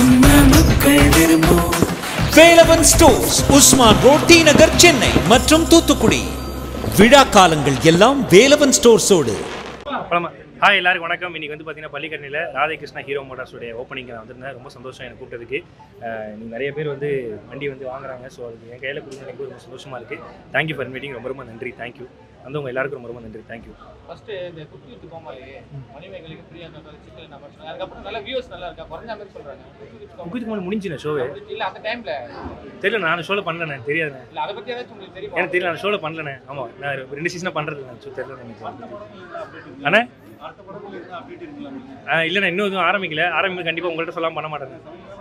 நம்ம மக்கள் விரும்பும் Velavan stores Usman road T Nagar Chennai மற்றும் தூத்துக்குடி விழா காலங்கள் எல்லாம் வேலவன் ஸ்டோர்ஸோடு அப்புறமா ஹாய் எல்லாருக்கும் வணக்கம் இன்னைக்கு வந்து பார்த்தீங்கன்னா பள்ளிக்கரணியில் ராதேகிருஷ்ணா ஹீரோ மோட்டார்ஸுடைய ஓப்பனிங் நான் வந்திருந்தேன் ரொம்ப சந்தோஷம் எனக்கு கூப்பிட்டதுக்கு அஹ் நீங்க நிறைய பேர் வந்து வண்டி வந்து வாங்குறாங்க ஸோ அது என் கையில் கொடுங்க எனக்கு ரொம்ப சந்தோஷமா இருக்கு தேங்க்யூ ஃபார் மீட்டிங் ரொம்ப ரொம்ப நன்றி தேங்க்யூ வந்தவங்க எல்லாருக்கும் ரொம்ப ரொம்ப நன்றி தேங்க்யூ ஃபர்ஸ்ட் இந்த குட்டி வித்து கோமாளி மணிமேகலைக்கு பிரியாங்க சிக்கல் நம்ம சொன்னாங்க அதுக்கப்புறம் நல்லா வியூஸ் நல்லா இருக்கா குறைஞ்ச மாதிரி சொல்றாங்க குட்டி வித்து கோமாளி முக்கியத்துக்கு மேலே முடிஞ்சுண்ணே ஷோவே இல்ல அந்த டைம்ல தெரியல நான் ஷோவில் பண்ணலண்ணே தெரியாதுண்ணே இல்ல அதை பத்தி ஏதாச்சும் உங்களுக்கு தெரியுமா எனக்கு தெரியல நான் ஷோவில் பண்ணலண்ணே ஆமாம் நான் ஒரு ரெண்டு சீசனாக பண்ணுறது நான் ஷோ தெரியல எனக்கு அண்ணே ஆ இல்லைண்ணே இன்னும் எதுவும் ஆரம்பிக்கல ஆரம்பிக்க கண்டிப்பாக உங்கள்கிட்ட சொல்லாமல் பண்ண மாட்டேன்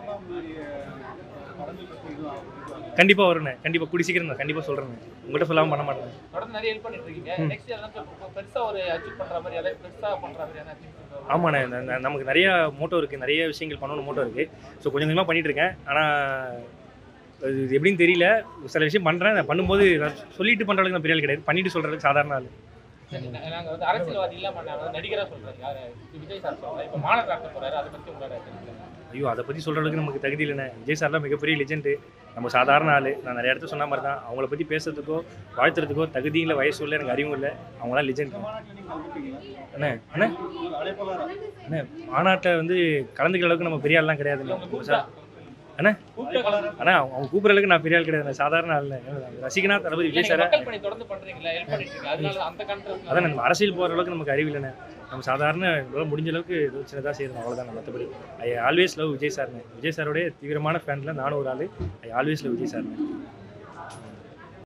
கண்டிப்பாக வருண்ணே கண்டிப்பாக கூடி சீக்கிரம் நான் கண்டிப்பாக சொல்கிறேன் உங்கள்கிட்ட சொல்லாமல் பண்ண மாட்டேன் தொடர்ந்து நிறைய ஹெல்ப் பண்ணிட்டு இருக்கீங்க நெக்ஸ்ட் ஏதாச்சும் பெருசா ஒரு அச்சீவ் பண்ற மாதிரி ஏதாவது பெருசா பண்ற மாதிரி ஏதாவது achieve பண்ற மாதிரி? ஆமாண்ணே ந- ந- நமக்கு நிறைய மோட்டோ இருக்குது நிறைய விஷயங்கள் பண்ணணும் மோட்டோ இருக்குது ஸோ கொஞ்சம் கொஞ்சமாக பண்ணிட்டு இருக்கேன் ஆனால் இது எப்படின்னு தெரியல சில விஷயம் பண்ணுறேன் நான் பண்ணும்போது நான் சொல்லிட்டு பண்ணுற அளவுக்கு நான் பெரிய ஆள் கிடையாது பண்ணிட்டு சொல்கிறதுக்கு சாதாரண ஆள் சரி, நா- நாங்க வந்து அரசியல்வாதி இல்லாம நான் வந்து நடிகரா சொல்றேன் யாரு விஜய் சார் சொல்றேன் இப்ப மாநகர ஆக்க போறாரு அதை பத்தி உங்களோட கருத்து என்ன? ஐயோ அதை பற்றி சொல்கிற அளவுக்கு நமக்கு தகுதி இல்லைண்ணே விஜய் சார்லாம் மிகப்பெரிய லெஜெண்டு நம்ம சாதாரண ஆள் நான் நிறைய இடத்துல சொன்ன மாதிரி தான் அவங்கள பற்றி பேசுறதுக்கோ வாழ்த்துறதுக்கோ தகுதி இல்லை வயசு இல்லை எனக்கு அறிவும் இல்லை அவங்களாம் லெஜெண்ட் அண்ணே அண்ணே அண்ணே மாநாட்டில் வந்து கலந்துக்கிற அளவுக்கு நம்ம பெரிய ஆள்லாம் கிடையாதுண்ணே நம்ம சா- அண்ணே கூப்பிட்ட கலந்து- அண்ணா அவங்க கூப்பிட்ற அளவுக்கு நான் பெரிய ஆள் கிடையாது நான் சாதாரண ஆள் ரசிகனா தளபதி இல்ல, விஜய் நீங்க சாரை மக்கள் பணி தொடர்ந்து பண்றீங்களா ஹெல்ப் பண்ணிட்டு இருக்கீங்க அதனால அந்த கண்ட்ரோல் அதான் நம்ம அரசியல் போகிற அளவுக்கு நமக்கு அறிவில்லைண்ணே நம்ம சாதாரண இவ்வளோ முடிஞ்ச அளவுக்கு ஏதோ சின்னதாக செய்யணும் அவ்வளோதான் மற்றபடி ஐ ஆல்வேஸ் லவ் விஜய் சார்னு விஜய் சாரோடைய தீவிரமான ஃபேனில் நானும் ஒரு ஆள் ஐ ஆல்வேஸ் லவ் விஜய் சார்னு